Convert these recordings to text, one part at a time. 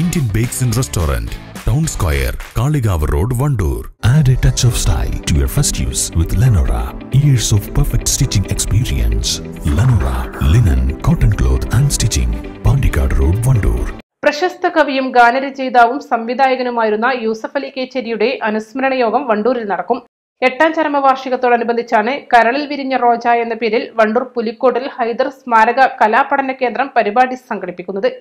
Indian bakes and restaurant town square Kalikavu road Wandoor Add a touch of style to your first use with Lenora. Years of perfect stitching experience. Lenora, linen, cotton cloth and stitching. Pandikad Road, Vandoor. പ്രശസ്ത കവിയും ഗാനരചയിതാവും സംവിധായകനുമായിരുന്ന യൂസഫ് അലി കേച്ചേരിയുടെ അനുസ്മരണ യോഗം വണ്ടൂരിൽ നടക്കും എട്ടാം ചരമവാർഷികത്തോടനുബന്ധിച്ചാണ് കരളിൽ വിരിഞ്ഞ റോജ എന്ന പേരിൽ വണ്ടൂർ പുലിക്കോട്ടിൽ ഹൈദർ സ്മാരക കലാപഠന കേന്ദ്രം പരിപാടി സംഘടിപ്പിക്കുന്നത്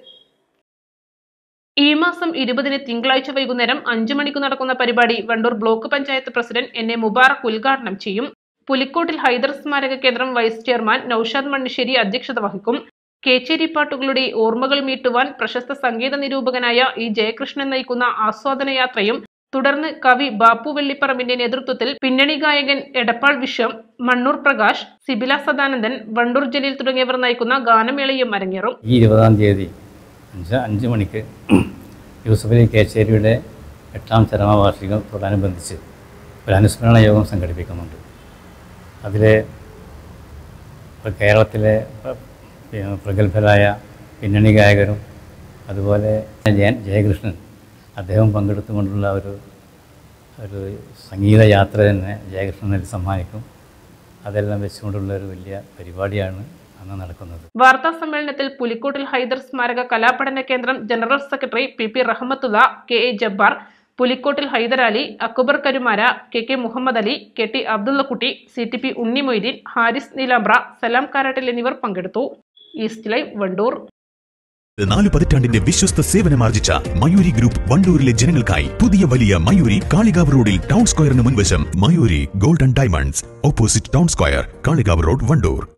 ഈ മാസം ഇരുപതിന് തിങ്കളാഴ്ച വൈകുന്നേരം അഞ്ചു മണിക്ക് നടക്കുന്ന പരിപാടി Wandoor block panchayat president N A Mubarak ഉദ്ഘാടനം ചെയ്യും പുലിക്കോട്ടിൽ ഹൈദർ സ്മാരക കേന്ദ്രം വൈസ് ചെയർമാൻ നൌഷാദ് മണ്ണിശ്ശേരി അധ്യക്ഷത വഹിക്കും കേച്ചേരി പാട്ടുകളുടെ ഓർമ്മകൾ മീട്ടുവാൻ പ്രശസ്ത സംഗീത നിരൂപകനായ ഇ ജയകൃഷ്ണൻ നയിക്കുന്ന ആസ്വാദന യാത്രയും തുടർന്ന് കവി ബാപ്പു വെള്ളിപ്പറമ്പിന്റെ നേതൃത്വത്തിൽ പിന്നണി ഗായകൻ എടപ്പാൾ വിശ്വം മണ്ണൂർ പ്രകാശ് സിബില സദാനന്ദൻ വണ്ടൂർ ജലീൽ തുടങ്ങിയവർ നയിക്കുന്ന ഗാനമേളയും അരങ്ങേറും ഈ ഇരുപതാം തീയതി അഞ്ച് അഞ്ച് മണിക്ക് യൂസഫ് അലി കേച്ചേരിയുടെ എട്ടാം ചരമവാർഷികത്തോടനുബന്ധിച്ച് ഒരു അനുസ്മരണ യോഗം സംഘടിപ്പിക്കുന്നുണ്ട് അതിൽ കേരളത്തിലെ പ്ര- പിന്നെ പ്രഗത്ഭരായ പിന്നണി ഗായകരും അതുപോലെ ജയൻ ജയകൃഷ്ണൻ അദ്ദേഹം പങ്കെടുത്തുകൊണ്ടുള്ള ഒരു ഒരു സംഗീത യാത്ര തന്നെ ജയകൃഷ്ണൻ നൽകി സമ്മാനിക്കും അതെല്ലാം വെച്ചുകൊണ്ടുള്ള ഒരു വലിയ പരിപാടിയാണ് അന്ന് നടക്കുന്നത് വാർത്താ സമ്മേളനത്തിൽ പുലിക്കോട്ടിൽ ഹൈദർ സ്മാരക കലാപഠന കേന്ദ്രം general secretary P P Rahmathulla K A Jabbar Pulikkottil Haiderali Akbar Karumara K K Muhammad Ali K T Abdullakutty C T P Unni Moideen Haris Neelambra Salam Karattil എന്നിവർ പങ്കെടുത്തു ഈസ്റ്റ് ലൈവ് വണ്ടൂർ നാല് പതിറ്റാണ്ടിന്റെ വിശ്വസ്ത സേവനമാർജിച്ച മയൂരി ഗ്രൂപ്പ് വണ്ടൂരിലെ ജനങ്ങൾക്കായി പുതിയ വലിയ മയൂരി കാളികാവ് റോഡിൽ ടൗൺ സ്ക്വയറിന് മുൻവശം Mayuri golden diamonds opposite town square Kalikavu road Wandoor